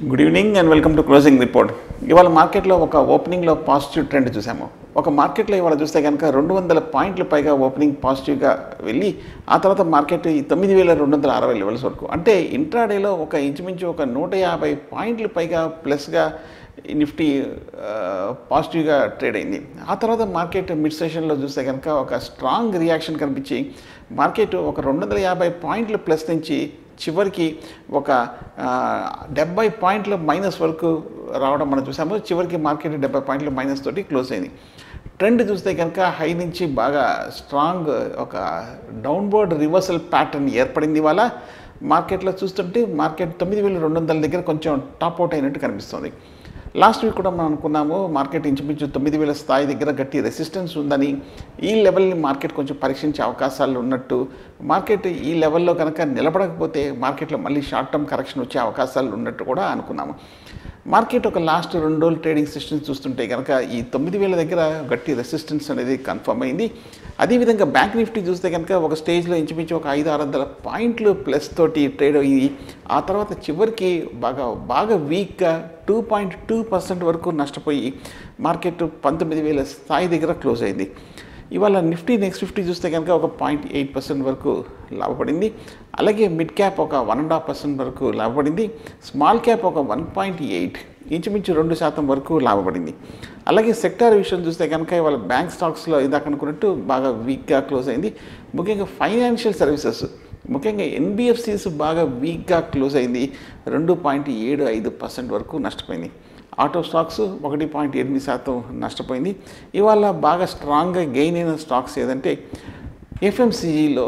good evening and welcome to closing report ఇవాళ మార్కెట్లో ఒక ఓపెనింగ్లో పాజిటివ్ ట్రెండ్ చూసాము ఒక మార్కెట్లో ఇవాళ చూస్తే కనుక రెండు వందల పాయింట్ల పైగా ఓపెనింగ్ పాజిటివ్గా వెళ్ళి ఆ తర్వాత మార్కెట్ ఈ తొమ్మిది వేల రెండు వందల అరవై లెవెల్స్ వరకు అంటే ఇంట్రాడేలో ఒక ఇంచుమించు ఒక నూట యాభై పాయింట్ల పైగా ప్లస్గా నిఫ్టీ ఆ, పాజిటివ్గా ట్రేడ్ అయింది ఆ తర్వాత మార్కెట్ మిడ్ సెషన్లో చూస్తే కనుక ఒక స్ట్రాంగ్ రియాక్షన్ కనిపించి మార్కెట్ ఒక రెండు వందల యాభై పాయింట్ల ప్లస్ నుంచి చివరికి ఒక ఆ, డెబ్బై పాయింట్ల మైనస్ వరకు రావడం మనం చూసాము చివరికి మార్కెట్ డెబ్బై పాయింట్ల మైనస్ తోటి క్లోజ్ అయింది ట్రెండ్ చూస్తే కనుక హై నుంచి బాగా స్ట్రాంగ్ ఒక డౌన్బోర్డ్ రివర్సల్ ప్యాటర్న్ ఏర్పడింది ఇవాళ మార్కెట్లో చూస్తుంటే మార్కెట్ తొమ్మిది వేల రెండు వందల దగ్గర కొంచెం టాప్ అవుట్ అయినట్టు కనిపిస్తుంది లాస్ట్ వీక్ కూడా మనం అనుకున్నాము మార్కెట్ ఇంచుమించు తొమ్మిది వేల స్థాయి దగ్గర గట్టి రెసిస్టెన్స్ ఉందని ఈ లెవెల్ని మార్కెట్ కొంచెం పరీక్షించే అవకాశాలు ఉన్నట్టు మార్కెట్ ఈ లెవెల్లో కనుక నిలబడకపోతే మార్కెట్లో మళ్ళీ షార్ట్ టర్మ్ కరెక్షన్ వచ్చే అవకాశాలు ఉన్నట్టు కూడా అనుకున్నాము మార్కెట్ ఒక లాస్ట్ రెండు రోజులు ట్రేడింగ్ సెషన్స్ చూస్తుంటే కనుక ఈ తొమ్మిది వేల దగ్గర గట్టి రెసిస్టెన్స్ అనేది కన్ఫర్మ్ అయింది అదేవిధంగా బ్యాంక్ నిఫ్టీ చూస్తే కనుక ఒక స్టేజ్లో ఇంచుమించు ఒక ఐదు ఆరు వందల పాయింట్లు ప్లస్ తోటి ట్రేడ్ అయ్యి ఆ తర్వాత చివరికి బాగా బాగా వీక్గా టూ పాయింట్ టూ పర్సెంట్ వరకు నష్టపోయి మార్కెట్ పంతొమ్మిది వేల స్థాయి దగ్గర క్లోజ్ అయింది ఇవాళ నిఫ్టీ నెక్స్ట్ ఫిఫ్టీ చూస్తే కనుక ఒక పాయింట్ ఎయిట్ పర్సెంట్ వరకు లాభపడింది అలాగే మిడ్ క్యాప్ ఒక వన్ అండ్ హాఫ్ పర్సెంట్ వరకు లాభపడింది స్మాల్ క్యాప్ ఒక వన్ పాయింట్ ఎయిట్ ఇంచుమించు రెండు శాతం వరకు లాభపడింది అలాగే సెక్టార్ విషయం చూస్తే కనుక ఇవాళ బ్యాంక్ స్టాక్స్లో ఇందాక అనుకున్నట్టు బాగా వీక్గా క్లోజ్ అయింది ముఖ్యంగా ఫైనాన్షియల్ సర్వీసెస్ ముఖ్యంగా ఎన్బిఎఫ్సిస్ బాగా వీక్గా క్లోజ్ అయింది రెండు పాయింట్ ఏడు ఐదు పర్సెంట్ వరకు నష్టపోయింది ఆటో స్టాక్స్ ఒకటి పాయింట్ ఎనిమిది శాతం నష్టపోయింది ఇవాళ బాగా స్ట్రాంగ్గా గెయిన్ అయిన స్టాక్స్ ఏదంటే ఎఫ్ఎంసీజీలో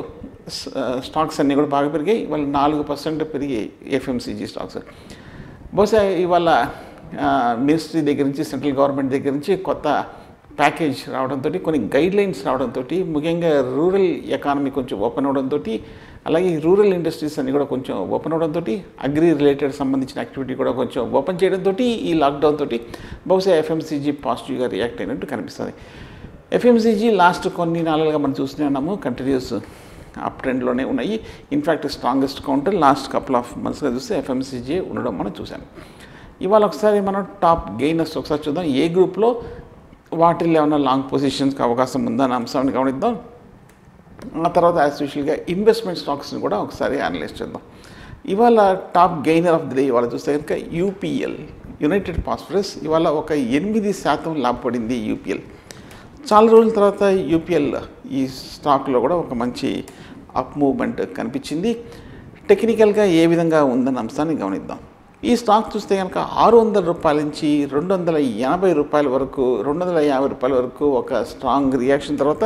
స్టాక్స్ అన్నీ కూడా బాగా పెరిగాయి ఇవాళ నాలుగు పర్సెంట్ పెరిగాయి ఎఫ్ఎంసీజీ స్టాక్స్ బహుశా ఇవాళ మినిస్ట్రీ దగ్గర నుంచి సెంట్రల్ గవర్నమెంట్ దగ్గర నుంచి కొత్త ప్యాకేజ్ రావడంతో కొన్ని గైడ్ లైన్స్ రావడంతో ముఖ్యంగా రూరల్ ఎకానమీ కొంచెం ఓపెన్ అవడంతో అలాగే రూరల్ ఇండస్ట్రీస్ అన్ని కూడా కొంచెం ఓపెన్ అవడంతో అగ్రి రిలేటెడ్ సంబంధించిన యాక్టివిటీ కూడా కొంచెం ఓపెన్ చేయడంతో ఈ లాక్డౌన్ తోటి బహుశా ఎఫ్ఎంసీజీ పాజిటివ్గా రియాక్ట్ అయినట్టు కనిపిస్తుంది ఎఫ్ఎంసీజీ లాస్ట్ కొన్ని నాలుగుగా మనం చూస్తూనే ఉన్నాము కంటిన్యూస్ అప్ ట్రెండ్లోనే ఉన్నాయి in fact strongest counter last couple of మంత్స్గా చూస్తే ఎఫ్ఎంసీజీ ఉండడం మనం చూసాము ఇవాళ ఒకసారి మనం టాప్ గెయినర్స్ ఒకసారి చూద్దాం ఏ గ్రూప్లో వాటిల్లో ఏమైనా లాంగ్ పొజిషన్స్కి అవకాశం ఉందన్న అంశాన్ని గమనిద్దాం ఆ తర్వాత యాజ్ యూజువల్గా ఇన్వెస్ట్మెంట్ స్టాక్స్ని కూడా ఒకసారి అనలైజ్ చేద్దాం ఇవాళ top gainer of the day ఇవాళ చూస్తే కనుక యూపీఎల్ యునైటెడ్ పాస్ఫరస్ ఇవాళ ఒక ఎనిమిది శాతం లాభపడింది యూపీఎల్ చాలా రోజుల తర్వాత యూపీఎల్ ఈ స్టాక్లో కూడా ఒక మంచి అప్ మూవ్మెంట్ కనిపించింది టెక్నికల్గా ఏ విధంగా ఉందన్న అంశాన్ని గమనిద్దాం ఈ స్టాక్ చూస్తే కనుక ఆరు వందల రూపాయల నుంచి రెండు వందల ఎనభై రూపాయల వరకు రెండు వందల యాభై రూపాయల వరకు ఒక స్ట్రాంగ్ రియాక్షన్ తర్వాత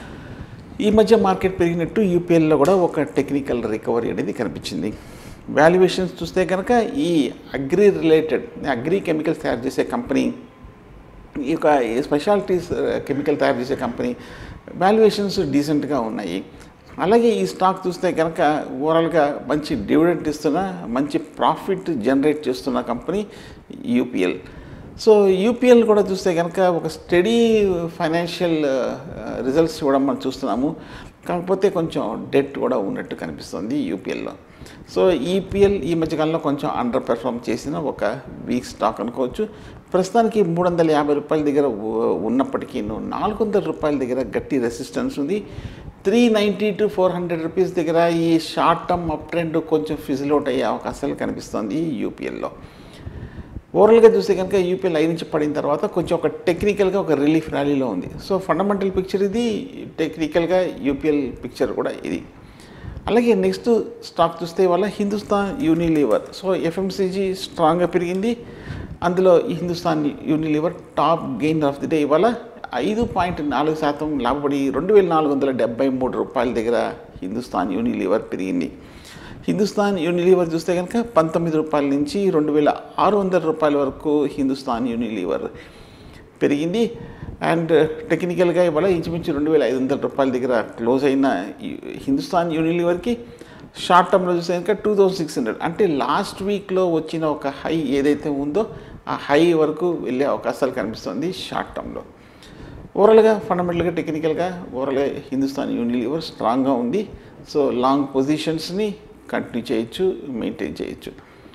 ఈ మధ్య మార్కెట్ పెరిగినట్టు యూపీఎల్లో కూడా ఒక టెక్నికల్ రికవరీ అనేది కనిపించింది వాల్యుయేషన్స్ చూస్తే కనుక ఈ అగ్రి రిలేటెడ్ అగ్రి కెమికల్స్ తయారు చేసే కంపెనీ ఈ యొక్క స్పెషాలిటీస్ కెమికల్ తయారు చేసే కంపెనీ వాల్యుయేషన్స్ డీసెంట్గా ఉన్నాయి అలాగే ఈ స్టాక్ చూస్తే కనుక ఓవరాల్గా మంచి డివిడెంట్ ఇస్తున్న మంచి ప్రాఫిట్ జనరేట్ చేస్తున్న కంపెనీ యూపీఎల్ సో యూపీఎల్ కూడా చూస్తే కనుక ఒక స్టడీ ఫైనాన్షియల్ రిజల్ట్స్ కూడా మనం చూస్తున్నాము కాకపోతే కొంచెం డెట్ కూడా ఉన్నట్టు కనిపిస్తుంది యూపీఎల్లో సో ఈపీఎల్ ఈ మధ్యకాలంలో కొంచెం అండర్ పెర్ఫామ్ చేసిన ఒక వీక్ స్టాక్ అనుకోవచ్చు ప్రస్తుతానికి మూడు వందల యాభై రూపాయల దగ్గర ఉ- ఉన్నప్పటికీ నాలుగు వందల రూపాయల దగ్గర గట్టి రెసిస్టెన్స్ ఉంది three ninety two four hundred rupees దగ్గర ఈ షార్ట్ టర్మ్ అప్ ట్రెండ్ కొంచెం ఫిజిల్ అవుట్ అయ్యే అవకాశాలు కనిపిస్తుంది యూపీఎల్లో ఓవరాల్గా చూస్తే కనుక యూపీఎల్ ఐ నుంచి పడిన తర్వాత కొంచెం ఒక టెక్నికల్గా ఒక రిలీఫ్ ర్యాలీలో ఉంది సో ఫండమెంటల్ పిక్చర్ ఇది టెక్నికల్గా యూపీఎల్ పిక్చర్ కూడా ఇది అలాగే నెక్స్ట్ స్టాక్ చూస్తే వల్ల హిందుస్థాన్ యూనిలీవర్ సో ఎఫ్ఎంసీజీ స్ట్రాంగ్గా పెరిగింది అందులో ఈ Hindustan Unilever top gain of the day ఇవాళ ఐదు పాయింట్ నాలుగు శాతం లాభపడి రెండు వేల నాలుగు వందల డెబ్బై మూడు రూపాయల దగ్గర హిందుస్థాన్ యూనిలీవర్ పెరిగింది హిందుస్థాన్ యూనిలీవర్ చూస్తే కనుక పంతొమ్మిది రూపాయల నుంచి రెండు వేల ఆరు వందల రూపాయల వరకు హిందుస్థాన్ యూనిలీవర్ పెరిగింది అండ్ టెక్నికల్గా ఇవాళ ఇంచుమించు రెండు వేల ఐదు వందల రూపాయల దగ్గర క్లోజ్ అయిన ఈ హిందుస్థాన్ యూనిలీవర్కి షార్ట్ టర్మ్లో చూస్తే కనుక టూ థౌజండ్ సిక్స్ హండ్రెడ్ అంటే లాస్ట్ వీక్లో వచ్చిన ఒక హై ఏదైతే ఉందో ఆ హై వరకు వెళ్ళే అవకాశాలు కనిపిస్తుంది షార్ట్ టర్మ్లో ఓవరాల్గా ఫండమెంటల్గా టెక్నికల్గా ఓవరాల్గా హిందుస్థాన్ యూనిలీవర్ స్ట్రాంగ్గా ఉంది సో లాంగ్ పొజిషన్స్ని కంటిన్యూ చేయొచ్చు మెయింటైన్ చేయొచ్చు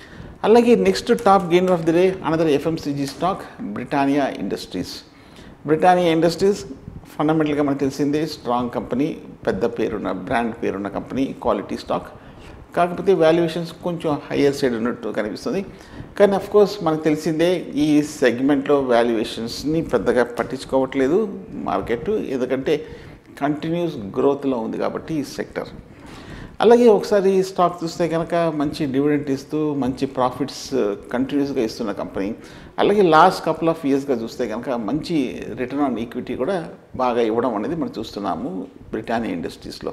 అలాగే next top gainer of the day another FMCG stock Britannia Industries Britannia Industries ఫండమెంటల్గా మనకు తెలిసిందే స్ట్రాంగ్ కంపెనీ పెద్ద పేరున్న బ్రాండ్ పేరున్న కంపెనీ క్వాలిటీ స్టాక్ కాకపోతే వాల్యుయేషన్స్ కొంచెం హయ్యర్ సైడ్ ఉన్నట్టు కనిపిస్తుంది కానీ అఫ్ కోర్స్ మనకు తెలిసిందే ఈ సెగ్మెంట్లో వాల్యుయేషన్స్ని పెద్దగా పట్టించుకోవట్లేదు మార్కెట్ ఎందుకంటే కంటిన్యూస్ గ్రోత్లో ఉంది కాబట్టి ఈ సెక్టర్ అలాగే ఒకసారి ఈ స్టాక్ చూస్తే కనుక మంచి డివిడెంట్ ఇస్తూ మంచి ప్రాఫిట్స్ కంటిన్యూస్గా ఇస్తున్న కంపెనీ అలాగే లాస్ట్ కపుల్ ఆఫ్ ఇయర్స్గా చూస్తే కనుక మంచి రిటర్న్ ఆన్ ఈక్విటీ కూడా బాగా ఇవ్వడం అనేది మనం చూస్తున్నాము బ్రిటానియా ఇండస్ట్రీస్లో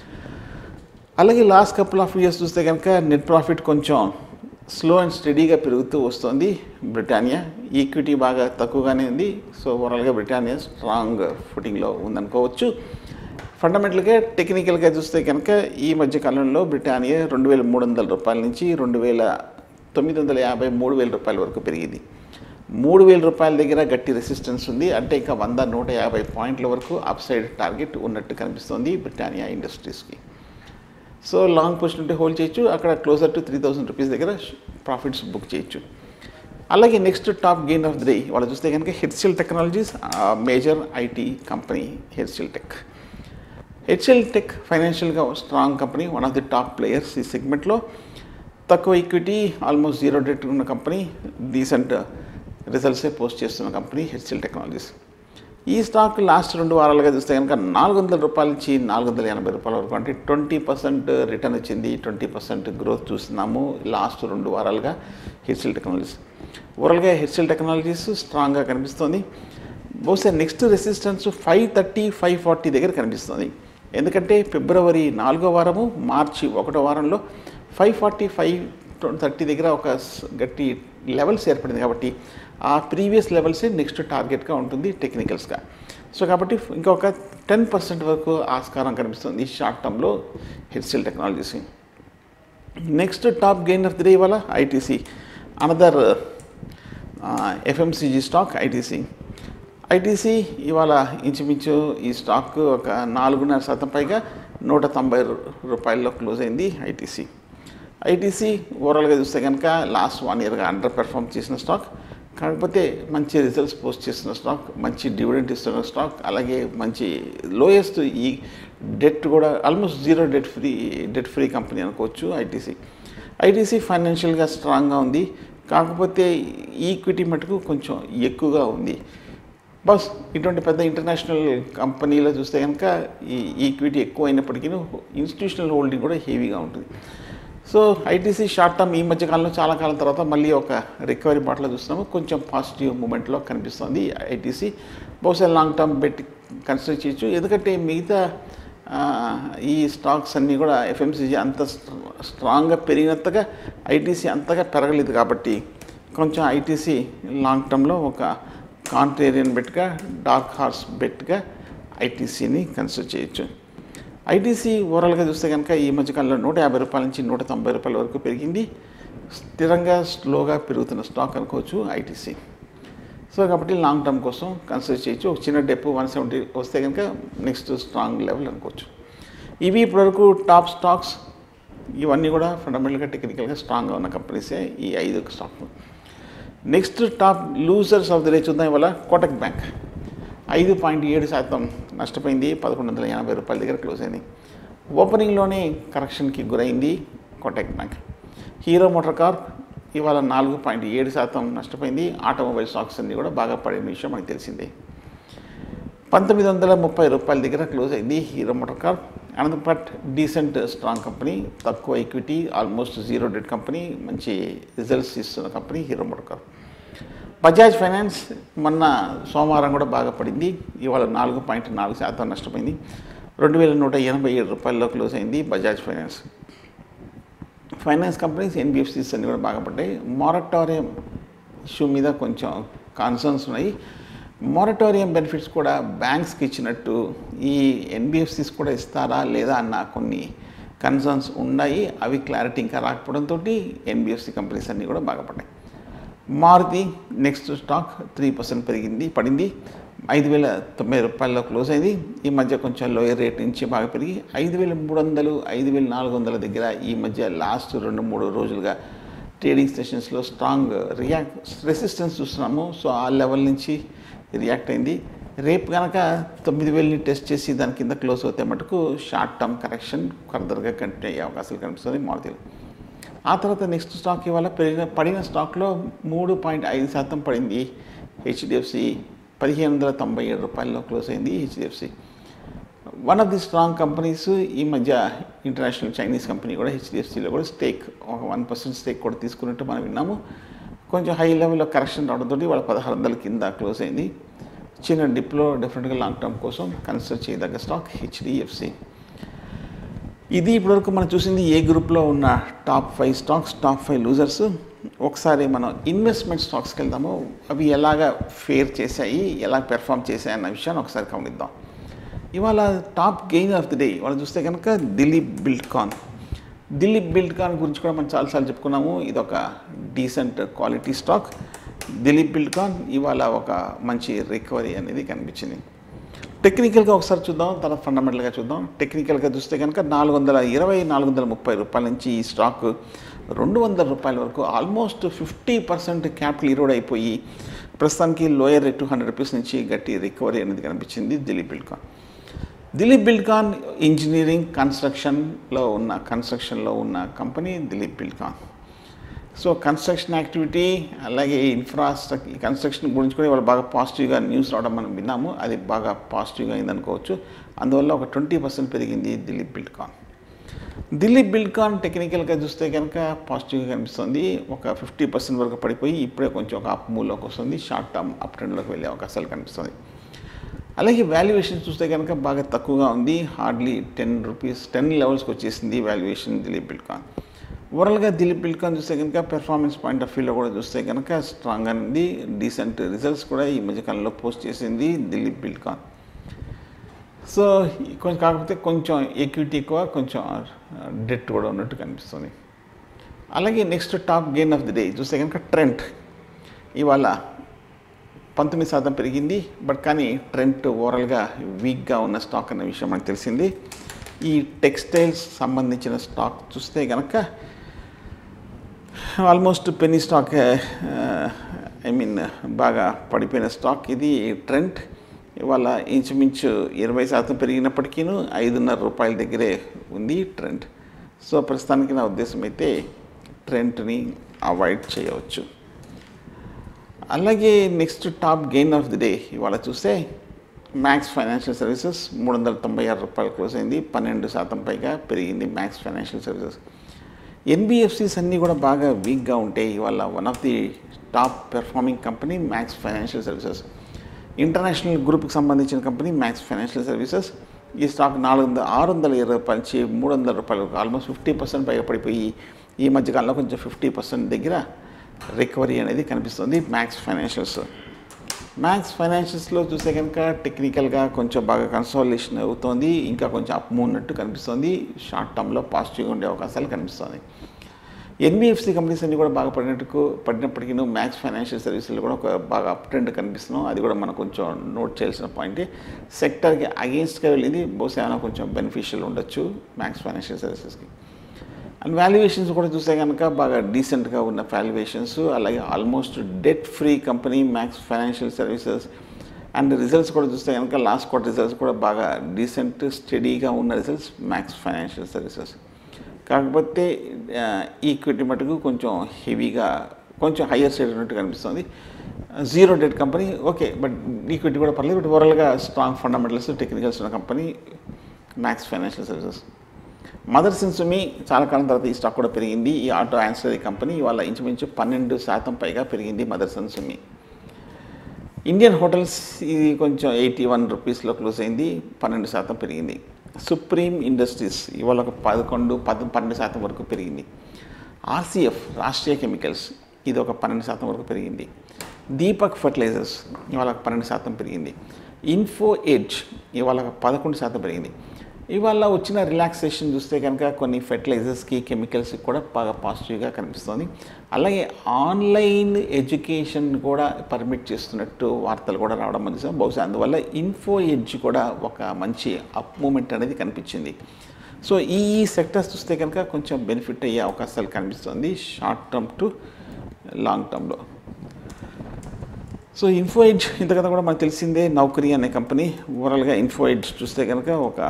అలాగే లాస్ట్ కపుల్ ఆఫ్ ఇయర్స్ చూస్తే కనుక నెట్ ప్రాఫిట్ కొంచెం స్లో అండ్ స్టడీగా పెరుగుతూ వస్తుంది బ్రిటానియా ఈక్విటీ బాగా తక్కువగానే ఉంది సో ఓవరాల్గా బ్రిటానియా స్ట్రాంగ్ ఫుటింగ్లో ఉందనుకోవచ్చు ఫండమెంటల్గా టెక్నికల్గా చూస్తే కనుక ఈ మధ్య కాలంలో బ్రిటానియా రెండు వేల మూడు వందల రూపాయల నుంచి రెండు వేల తొమ్మిది వందల యాభై మూడు వేల రూపాయల వరకు పెరిగింది మూడు వేల రూపాయల దగ్గర గట్టి రెసిస్టెన్స్ ఉంది అంటే ఇంకా వంద నూట యాభై పాయింట్ల వరకు అప్ సైడ్ టార్గెట్ ఉన్నట్టు కనిపిస్తుంది బ్రిటానియా ఇండస్ట్రీస్కి సో లాంగ్ పొజిషన్ ఉంటే హోల్డ్ చేయొచ్చు అక్కడ closer to three thousand rupees దగ్గర ప్రాఫిట్స్ బుక్ చేయొచ్చు అలాగే next top gain of the day వాళ్ళు చూస్తే కనుక HCL technologies major IT company HCL tech HL tech ఫైనాన్షియల్గా strong company one of the top players ఈ సెగ్మెంట్లో తక్కువ ఈక్విటీ ఆల్మోస్ట్ జీరో డెట్ ఉన్న కంపెనీ డీసెంట్ రిజల్ట్సే పోస్ట్ చేస్తున్న కంపెనీ హెచ్ఎల్ టెక్నాలజీస్ ఈ స్టాక్ లాస్ట్ రెండు వారాలుగా చూస్తే కనుక నాలుగు వందల రూపాయల నుంచి నాలుగు వందల ఎనభై రూపాయల వరకు అంటే ట్వంటీ పర్సెంట్ రిటర్న్ వచ్చింది ట్వంటీ పర్సెంట్ గ్రోత్ చూస్తున్నాము లాస్ట్ రెండు వారాలుగా హెచ్ఎల్ టెక్నాలజీస్ ఓవరాల్గా హెచ్ఎల్ టెక్నాలజీస్ స్ట్రాంగ్గా కనిపిస్తుంది బహుశా next resistance five thirty five forty దగ్గర కనిపిస్తుంది ఎందుకంటే ఫిబ్రవరి నాలుగో వారము మార్చి ఒకటో వారంలో ఫైవ్ ఫార్టీ ఫైవ్ థర్టీ దగ్గర ఒక స్- గట్టి లెవెల్స్ ఏర్పడింది కాబట్టి ఆ ప్రీవియస్ లెవెల్సే నెక్స్ట్ టార్గెట్గా ఉంటుంది టెక్నికల్స్గా సో కాబట్టి ఇంకొక టెన్ పర్సెంట్ వరకు ఆస్కారం కనిపిస్తుంది షార్ట్ టర్మ్లో HCL technologies next top gainer three ఇవాళ ITC another FMCG stock ITC ITC ఇవాళ ఇంచుమించు ఈ స్టాక్ ఒక నాలుగున్నర శాతం పైగా నూట తొంభై రూ- రూపాయల్లో క్లోజ్ అయింది ఐటీసీ ఐటీసీ ఓవరాల్గా చూస్తే కనుక లాస్ట్ వన్ ఇయర్గా అండర్ పెర్ఫామ్ చేసిన స్టాక్ కాకపోతే మంచి రిజల్ట్స్ పోస్ట్ చేస్తున్న స్టాక్ మంచి డివిడెంట్ ఇస్తున్న స్టాక్ అలాగే మంచి లోయెస్ట్ ఈ డెట్ కూడా almost zero debt free debt free company అనుకోవచ్చు ఐటీసీ ఐటీసీ ఫైనాన్షియల్గా స్ట్రాంగ్గా ఉంది కాకపోతే ఈక్విటీ మటుకు కొంచెం ఎక్కువగా ఉంది బస్ ఇటువంటి పెద్ద ఇంటర్నేషనల్ కంపెనీలో చూస్తే కనుక ఈ ఈక్విటీ ఎక్కువ అయినప్పటికీ ఇన్స్టిట్యూషనల్ హోల్డింగ్ కూడా హెవీగా ఉంటుంది సో ఐటీసీ షార్ట్ టర్మ్ ఈ మధ్య కాలంలో చాలా కాలం తర్వాత మళ్ళీ ఒక రికవరీ బాటలో చూస్తున్నాము కొంచెం పాజిటివ్ మూమెంట్లో కనిపిస్తుంది ఐటీసీ బహుశా లాంగ్ టర్మ్ బెట్ కన్సిడర్ చేయొచ్చు ఎందుకంటే మిగతా ఆ, ఈ స్టాక్స్ అన్నీ కూడా ఎఫ్ఎంసీజీ అంత స్ట్రా- స్ట్రాంగ్గా పెరిగినంతగా ఐటీసీ అంతగా పెరగలేదు కాబట్టి కొంచెం ఐటీసీ లాంగ్ టర్మ్లో ఒక కాంట్రేరియన్ బెట్గా డార్క్ హార్స్ బెట్గా ఐటీసీని కన్సిడర్ చేయొచ్చు ఐటీసీ ఓవరాల్గా చూస్తే కనుక ఈ మధ్యకాలంలో నూట యాభై రూపాయల నుంచి నూట తొంభై రూపాయల వరకు పెరిగింది స్థిరంగా స్లోగా పెరుగుతున్న స్టాక్ అనుకోవచ్చు ఐటీసీ సో కాబట్టి లాంగ్ టర్మ్ కోసం కన్సిడర్ చేయొచ్చు ఒక చిన్న డెప్ వన్ సెవెంటీ వస్తే కనుక నెక్స్ట్ స్ట్రాంగ్ లెవెల్ అనుకోవచ్చు ఇవి ఇప్పటివరకు టాప్ స్టాక్స్ ఇవన్నీ కూడా ఫండమెంటల్గా టెక్నికల్గా స్ట్రాంగ్గా ఉన్న కంపెనీసే ఈ ఐదు stock next top losers of the day చూద్దాం ఇవాళ కోటక్ బ్యాంక్ ఐదు పాయింట్ ఏడు శాతం నష్టపోయింది పదకొండు వందల ఎనభై రూపాయల దగ్గర క్లోజ్ అయింది ఓపెనింగ్లోనే కరెక్షన్కి గురైంది Kotak bank Hero MotoCorp ఇవాళ నాలుగు పాయింట్ ఏడు శాతం నష్టపోయింది ఆటోమొబైల్ స్టాక్స్ అన్నీ కూడా బాగా పడిన విషయం మనకు తెలిసిందే పంతొమ్మిది వందల ముప్పై రూపాయల దగ్గర క్లోజ్ అయింది హీరో మోటార్ కార్ అనంతరం బట్ డీసెంట్ స్ట్రాంగ్ కంపెనీ తక్కువ equity almost zero debt company మంచి రిజల్ట్స్ ఇస్తున్న company Hero MotoCorp Bajaj finance మొన్న సోమవారం కూడా బాగా పడింది ఇవాళ నాలుగు పాయింట్ నాలుగు శాతం నష్టపోయింది రెండు వేల నూట ఎనభై ఏడు రూపాయల్లో క్లోజ్ అయింది Bajaj finance finance companies NBFCs అన్నీ కూడా బాగా పడ్డాయి మారటోరియం ఇష్యూ మీద కొంచెం కాన్సర్న్స్ ఉన్నాయి మారటోరియం బెనిఫిట్స్ కూడా బ్యాంక్స్కి ఇచ్చినట్టు ఈ ఎన్బిఎఫ్సిస్ కూడా ఇస్తారా లేదా అన్న కొన్ని కన్సర్న్స్ ఉన్నాయి అవి క్లారిటీ ఇంకా రాకపోవడంతో ఎన్బిఎఫ్సి కంపెనీస్ అన్నీ కూడా బాగా పడ్డాయి Maruti next stock three percent పెరిగింది పడింది ఐదు వేల తొంభై రూపాయల్లో క్లోజ్ అయింది ఈ మధ్య కొంచెం లోయర్ రేట్ నుంచి బాగా పెరిగి ఐదు వేల మూడు వందలు ఐదు వేల నాలుగు వందల దగ్గర ఈ మధ్య లాస్ట్ రెండు మూడు రోజులుగా ట్రేడింగ్ సెషన్స్లో స్ట్రాంగ్ రియాక్ట్ రెసిస్టెన్స్ చూస్తున్నాము సో ఆ లెవెల్ నుంచి రియాక్ట్ అయింది రేపు కనుక తొమ్మిది వేలని టెస్ట్ చేసి దాని కింద క్లోజ్ అవుతే మటుకు షార్ట్ టర్మ్ కరెక్షన్ ఫర్దర్గా కంటిన్యూ అయ్యే అవకాశాలు కనిపిస్తుంది మారుతీలు ఆ తర్వాత నెక్స్ట్ స్టాక్ ఇవాళ పెరిగిన పడిన స్టాక్లో మూడు పాయింట్ ఐదు శాతం పడింది హెచ్డిఎఫ్సి పదిహేను వందల తొంభై ఏడు రూపాయల్లో క్లోజ్ అయింది HDFC one of the strong companies ఈ మధ్య ఇంటర్నేషనల్ చైనీస్ కంపెనీ కూడా హెచ్డిఎఫ్సిలో కూడా స్టేక్ ఒక వన్ పర్సెంట్ స్టేక్ కూడా తీసుకున్నట్టు మనం విన్నాము కొంచెం హై లెవెల్లో కరెక్షన్ రావడంతో వాళ్ళ పదహారు వందల కింద క్లోజ్ అయింది చిన్న డిప్లో డెఫినెట్గా లాంగ్ టర్మ్ కోసం కన్సిడర్ చేయదగ్గ స్టాక్ హెచ్డిఎఫ్సి ఇది ఇప్పటివరకు మనం చూసింది ఏ గ్రూప్లో ఉన్న top five stocks top five losers ఒకసారి మనం ఇన్వెస్ట్మెంట్ స్టాక్స్కి వెళ్దాము అవి ఎలాగ ఫేర్ చేశాయి ఎలా పెర్ఫామ్ చేశాయి అన్న విషయాన్ని ఒకసారి గమనిద్దాం ఇవాళ top gain of the day ఇవాళ చూస్తే కనుక దిలీప్ బిల్డ్కాన్ దిలీప్ బిల్డ్కాన్ గురించి కూడా మనం చాలాసార్లు చెప్పుకున్నాము ఇది ఒక decent quality stock Dilip Buildcon ఇవాళ ఒక మంచి రికవరీ అనేది కనిపించింది టెక్నికల్గా ఒకసారి చూద్దాం తర్వాత ఫండమెంటల్గా చూద్దాం టెక్నికల్గా చూస్తే కనుక నాలుగు వందల ఇరవై నాలుగు వందల ముప్పై రూపాయల నుంచి ఈ స్టాక్ రెండు వందల రూపాయల వరకు almost fifty percent capital erode అయిపోయి ప్రస్తుతానికి lower rate two hundred rupees నుంచి గట్టి రికవరీ అనేది కనిపించింది దిలీప్ బిల్డ్కాన్ దిలీప్ బిల్డ్కాన్ ఇంజనీరింగ్ కన్స్ట్రక్షన్లో ఉన్న కన్స్ట్రక్షన్లో ఉన్న company Dilip Buildcon so construction activity అలాగే ఇన్ఫ్రాస్ట్రక్చర్ కన్స్ట్రక్షన్ గురించి కూడా ఇవాళ బాగా పాజిటివ్గా న్యూస్ రావడం మనం విన్నాము అది బాగా పాజిటివ్గా అయిందనుకోవచ్చు అందువల్ల ఒక ట్వంటీ పర్సెంట్ పెరిగింది దిలీప్ బిల్డ్కాన్ దిలీప్ బిల్డ్కాన్ టెక్నికల్గా చూస్తే కనుక పాజిటివ్గా కనిపిస్తుంది ఒక ఫిఫ్టీ పర్సెంట్ వరకు పడిపోయి ఇప్పుడే కొంచెం ఒక అప్ మూవ్లోకి వస్తుంది షార్ట్ టర్మ్ అప్ ట్రెండ్లోకి వెళ్ళే అవకాశాలు కనిపిస్తుంది అలాగే వాల్యుయేషన్ చూస్తే కనుక బాగా తక్కువగా ఉంది హార్డ్లీ టెన్ రూపీస్ టెన్ లెవెల్స్కి వచ్చేసింది వాల్యుయేషన్ దిలీప్ బిల్డ్కాన్ ఓవరాల్గా దిలీప్ బిల్డ్కాన్ చూస్తే కనుక పెర్ఫార్మెన్స్ పాయింట్ ఆఫ్ వ్యూలో కూడా చూస్తే కనుక స్ట్రాంగ్ అనేది డీసెంట్ రిజల్ట్స్ కూడా ఈ మధ్యకాలంలో పోస్ట్ చేసింది దిలీప్ బిల్డ్కాన్ సో కొంచెం కాకపోతే కొంచెం ఈక్విటీ ఎక్కువ కొంచెం డెట్ కూడా ఉన్నట్టు కనిపిస్తుంది అలాగే next top gain of the day చూస్తే కనుక ట్రెంట్ ఇవాళ పంతొమ్మిది శాతం పెరిగింది బట్ కానీ ట్రెంట్ ఓవరాల్గా వీక్గా ఉన్న స్టాక్ అనే విషయం మనకు తెలిసింది ఈ టెక్స్టైల్స్ సంబంధించిన స్టాక్ చూస్తే కనుక almost penny stock I mean బాగా పడిపోయిన స్టాక్ ఇది ట్రెంట్ ఇవాళ ఇంచుమించు ఇరవై శాతం పెరిగినప్పటికీ ఐదున్నర రూపాయల దగ్గరే ఉంది ట్రెంట్ సో ప్రస్తుతానికి నా ఉద్దేశం అయితే ట్రెంట్ని అవాయిడ్ చేయవచ్చు అలాగే next top gain of the day ఇవాళ చూస్తే మ్యాక్స్ ఫైనాన్షియల్ సర్వీసెస్ మూడు వందల తొంభై ఆరు రూపాయలు క్లోజ్ అయింది పన్నెండు శాతం పైగా పెరిగింది మ్యాక్స్ ఫైనాన్షియల్ సర్వీసెస్ ఎన్బిఎఫ్సిస్ అన్నీ కూడా బాగా వీక్గా ఉంటాయి ఇవాళ one of the top performing company Max financial services international గ్రూప్కి సంబంధించిన కంపెనీ మ్యాక్స్ ఫైనాన్షియల్ సర్వీసెస్ ఈ స్టాక్ నాలుగు వందల ఆరు వందల ఇరవై రూపాయల నుంచి మూడు వందల రూపాయలు ఆల్మోస్ట్ ఫిఫ్టీ పర్సెంట్ పైగా పడిపోయి ఈ మధ్యకాలంలో కొంచెం ఫిఫ్టీ పర్సెంట్ దగ్గర రికవరీ అనేది కనిపిస్తుంది మ్యాక్స్ ఫైనాన్షియల్స్ మ్యాక్స్ ఫైనాన్షియల్స్లో చూస్తే కనుక టెక్నికల్గా కొంచెం బాగా కన్సాలిడేషన్ అవుతోంది ఇంకా కొంచెం అప్ మూవ్ ఉన్నట్టు కనిపిస్తుంది షార్ట్ టర్మ్లో పాజిటివ్గా ఉండే అవకాశాలు కనిపిస్తుంది ఎన్బిఎఫ్సి కంపెనీస్ అన్ని కూడా బాగా పడినట్టు పడినప్పటికీ మ్యాక్స్ ఫైనాన్షియల్ సర్వీసులు కూడా ఒక బాగా అప్ ట్రెండ్ కనిపిస్తున్నాం అది కూడా మనం కొంచెం నోట్ చేయాల్సిన పాయింటే సెక్టర్కి అగేన్స్ట్గా వెళ్ళింది బహుశా ఏమైనా కొంచెం బెనిఫిషియల్ ఉండొచ్చు మ్యాక్స్ ఫైనాన్షియల్ సర్వీసెస్కి అండ్ వాల్యుయేషన్స్ కూడా చూస్తే కనుక బాగా డీసెంట్గా ఉన్న వాల్యుయేషన్స్ అలాగే almost debt free company Max financial services and results కూడా చూస్తే కనుక లాస్ట్ క్వార్టర్ రిజల్ట్స్ కూడా బాగా డీసెంట్ స్టడీగా ఉన్న రిజల్ట్స్ మ్యాక్స్ ఫైనాన్షియల్ సర్వీసెస్ కాకపోతే ఈక్విటీ మటుకు కొంచెం హెవీగా కొంచెం హయ్యర్ సైడ్ ఉన్నట్టు కనిపిస్తుంది zero debt company okay but equity కూడా పర్లేదు బట్ ఓవరాల్గా స్ట్రాంగ్ ఫండమెంటల్స్ టెక్నికల్స్ ఉన్న company Max financial services mother సిన్సుమి చాలా కాలం తర్వాత ఈ స్టాక్ కూడా పెరిగింది ఈ ఆటో యాన్సరీ కంపెనీ ఇవాళ ఇంచుమించు పన్నెండు శాతం పైగా పెరిగింది మదర్ సిన్సుమి ఇండియన్ హోటల్స్ ఇది కొంచెం ఎయిటీ వన్ రూపీస్లో క్లోజ్ అయింది పన్నెండు శాతం పెరిగింది సుప్రీం ఇండస్ట్రీస్ ఇవాళ ఒక పదకొండు పద పన్నెండు శాతం వరకు పెరిగింది ఆర్సీఎఫ్ రాష్ట్రీయ కెమికల్స్ ఇది ఒక పన్నెండు శాతం వరకు పెరిగింది దీపక్ ఫర్టిలైజర్స్ ఇవాళ ఒక పన్నెండు శాతం పెరిగింది ఇన్ఫో ఎడ్జ్ ఇవాళ ఒక పదకొండు శాతం పెరిగింది ఇవాళ వచ్చిన రిలాక్సేషన్ చూస్తే కనుక కొన్ని ఫెర్టిలైజర్స్కి కెమికల్స్కి కూడా బాగా పాజిటివ్గా కనిపిస్తుంది అలాగే ఆన్లైన్ ఎడ్యుకేషన్ కూడా పర్మిట్ చేస్తున్నట్టు వార్తలు కూడా రావడం మంచి బహుశా అందువల్ల ఇన్ఫో ఎడ్జ్ కూడా ఒక మంచి అప్ మూమెంట్ అనేది కనిపించింది సో ఈ ఈ సెక్టర్స్ చూస్తే కనుక కొంచెం బెనిఫిట్ అయ్యే అవకాశాలు కనిపిస్తుంది షార్ట్ టర్మ్ టు లాంగ్ టర్మ్లో సో ఇన్ఫో ఎడ్జ్ ఇంతకన్నా కూడా మనకు తెలిసిందే నౌకరీ అనే కంపెనీ ఓవరాల్గా ఇన్ఫో ఎడ్జ్ చూస్తే కనుక ఒక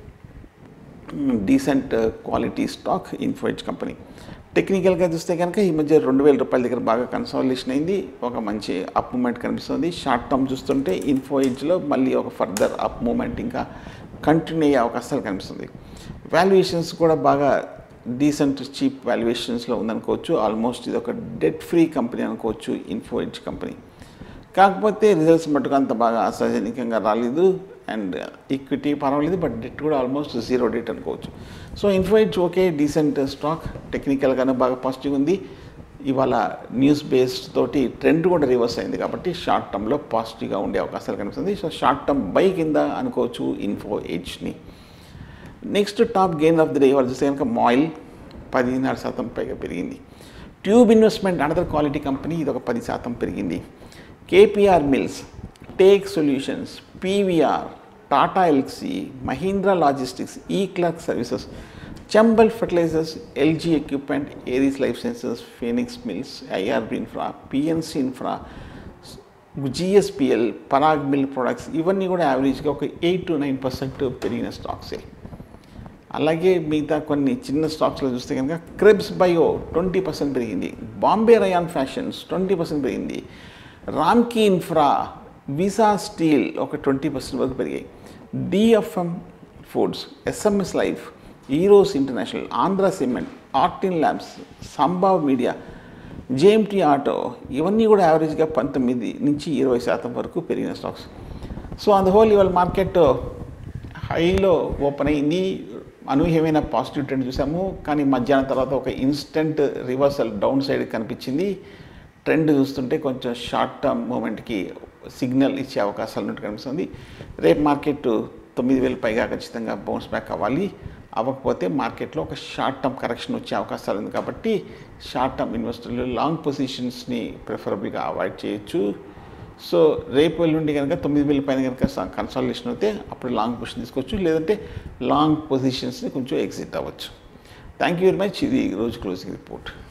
decent quality stock Info Edge company టెక్నికల్గా చూస్తే కనుక ఈ మధ్య రెండు వేల రూపాయల దగ్గర బాగా కన్సాలిడేషన్ అయింది ఒక మంచి అప్ మూమెంట్ కనిపిస్తుంది షార్ట్ టర్మ్ చూస్తుంటే ఇన్ఫో ఎడ్జ్లో మళ్ళీ ఒక ఫర్దర్ అప్ మూమెంట్ ఇంకా కంటిన్యూ అయ్యే అవకాశాలు కనిపిస్తుంది వాల్యుయేషన్స్ కూడా బాగా డీసెంట్ చీప్ వాల్యుయేషన్స్లో ఉందనుకోవచ్చు ఆల్మోస్ట్ ఇది ఒక డెట్ ఫ్రీ కంపెనీ అనుకోవచ్చు ఇన్ఫో ఎడ్జ్ కంపెనీ కాకపోతే రిజల్ట్స్ మటుకు అంత బాగా ఆశాజనకంగా రాలేదు అండ్ ఈక్విటీ పర్వాలేదు బట్ డెట్ కూడా ఆల్మోస్ట్ జీరో డేట్ అనుకోవచ్చు సో ఇన్ఫోయిట్స్ ఓకే డీసెంట్ స్టాక్ టెక్నికల్గానే బాగా పాజిటివ్ ఉంది ఇవాళ న్యూస్ బేస్డ్ తోటి ట్రెండ్ కూడా రివర్స్ అయింది కాబట్టి షార్ట్ టర్మ్లో పాజిటివ్గా ఉండే అవకాశాలు కనిపిస్తుంది సో షార్ట్ టర్మ్ బై కింద అనుకోవచ్చు ఇన్ఫో ఎడ్జ్ని next top gain of the day వాళ్ళు చూస్తే కనుక మాయిల్ పదిన్నర శాతం పైగా పెరిగింది tube investment another quality company ఇది ఒక పది శాతం పెరిగింది KPR mills take solutions PVR Tata Elxsi Mahindra logistics eClerx services Chambal fertilizers Elgi equipment Eris life sciences Phoenix mills IRB infra PNC infra GSPL Parag mill products ఇవన్నీ కూడా యావరేజ్గా ఒక ఎయిట్ టు నైన్ పర్సెంట్ పెరిగిన స్టాక్సే అలాగే మిగతా కొన్ని చిన్న స్టాక్స్లో చూస్తే కనుక క్రెబ్స్ బయో ట్వంటీ పర్సెంట్ పెరిగింది Bombay Rayon fashions twenty percent పెరిగింది రామ్కీ ఇన్ఫ్రా విసా స్టీల్ ఒక ట్వంటీ పర్సెంట్ వరకు పెరిగాయి DFM foods SMS life Eros international Andhra cement ఆర్టిన్ labs Sambhaav media JMT auto ఇవన్నీ కూడా యావరేజ్గా పంతొమ్మిది నుంచి ఇరవై శాతం వరకు పెరిగిన స్టాక్స్ సో అందు హోల్ ఇవాళ మార్కెట్ హైలో ఓపెన్ అయింది అనూహ్యమైన పాజిటివ్ ట్రెండ్ చూసాము కానీ మధ్యాహ్నం తర్వాత ఒక ఇన్స్టెంట్ రివర్సల్ డౌన్ సైడ్ కనిపించింది ట్రెండ్ చూస్తుంటే కొంచెం షార్ట్ టర్మ్ మూమెంట్కి సిగ్నల్ ఇచ్చే అవకాశాలు ఉన్నట్టు కనిపిస్తుంది రేపు మార్కెట్ తొమ్మిది వేల పైగా ఖచ్చితంగా బౌన్స్ బ్యాక్ అవ్వాలి అవ్వకపోతే మార్కెట్లో ఒక షార్ట్ టర్మ్ కరెక్షన్ వచ్చే అవకాశాలు ఉంది కాబట్టి షార్ట్ టర్మ్ ఇన్వెస్టర్లు లాంగ్ పొజిషన్స్ని ప్రిఫరబుల్గా అవాయిడ్ చేయొచ్చు సో రేపు ఎల్లుండి కనుక తొమ్మిది వేల పైన కనుక కన్సల్టేషన్ అయితే అప్పుడు లాంగ్ పొజిషన్ తీసుకోవచ్చు లేదంటే లాంగ్ పొజిషన్స్ని కొంచెం ఎగ్జిట్ అవ్వచ్చు థ్యాంక్ యూ వెరీ మచ్ ఇది రోజు క్లోజింగ్ రిపోర్ట్